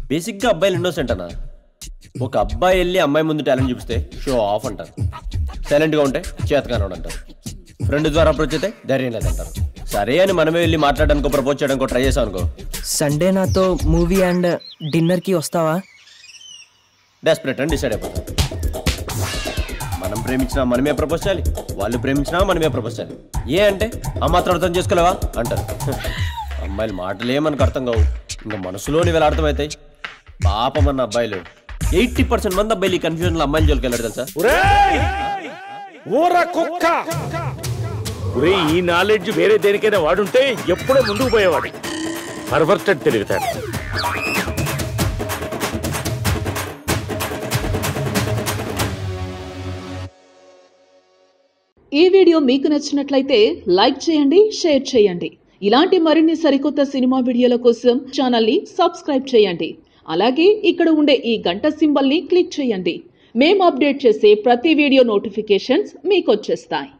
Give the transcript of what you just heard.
బేసిక్గా అబ్బాయిలు ఇన్నోసెంట్ అన్న ఒక అబ్బాయి వెళ్ళి అమ్మాయి ముందు టాలెంట్ చూపిస్తే షో ఆఫ్ అంటారు సైలెంట్గా ఉంటే చేతకానోడు అంటారు ఫ్రెండ్ ద్వారా అప్రోచ్ అయితే ధైర్యం లేదంటారు సరే అని మనమే వెళ్ళి మాట్లాడడానికి ప్రపోజ్ చేయడానికి ట్రై చేసాం అనుకో సండే నాతో మూవీ అండ్ డిన్నర్కి వస్తావా డెస్పరేట్ అని డిసైడ్ అయిపోతాం మనం ప్రేమించినా మనమే ప్రపోజ్ చేయాలి వాళ్ళు ప్రేమించినా మనమే ప్రపోజ్ చేయాలి ఏ అంటే ఆ మాత్రం అర్థం చేసుకోలేవా అంటారు అమ్మాయిల మాటలే మనకు అర్థం కావు ఇంకా మనసులోని వేళ అర్థమవుతాయి పాపం అన్న అబ్బాయిలు ఎయిటీ పర్సెంట్ మంది అబ్బాయిలు ఈ కన్ఫ్యూజన్లో అమ్మాయిలు జోలికి వెళ్ళారు తెలుసా ఒరేయ్! ఊర కుక్క ఒరే ఈ నాలెడ్జ్ వేరే దేనికైనా వాడుంటే ఎప్పుడో ముందుకు పోయేవాడు పర్వర్టెడ్ తిరుగుతాడు ఈ వీడియో మీకు నచ్చినట్లయితే లైక్ చేయండి షేర్ చేయండి ఇలాంటి మరిన్ని సరికొత్త సినిమా వీడియోల కోసం ఛానల్ని సబ్స్క్రైబ్ చేయండి అలాగే ఇక్కడ ఉండే ఈ గంట సింబల్ని క్లిక్ చేయండి మేము అప్డేట్ చేసే ప్రతి వీడియో నోటిఫికేషన్స్ మీకు వచ్చేస్తాయి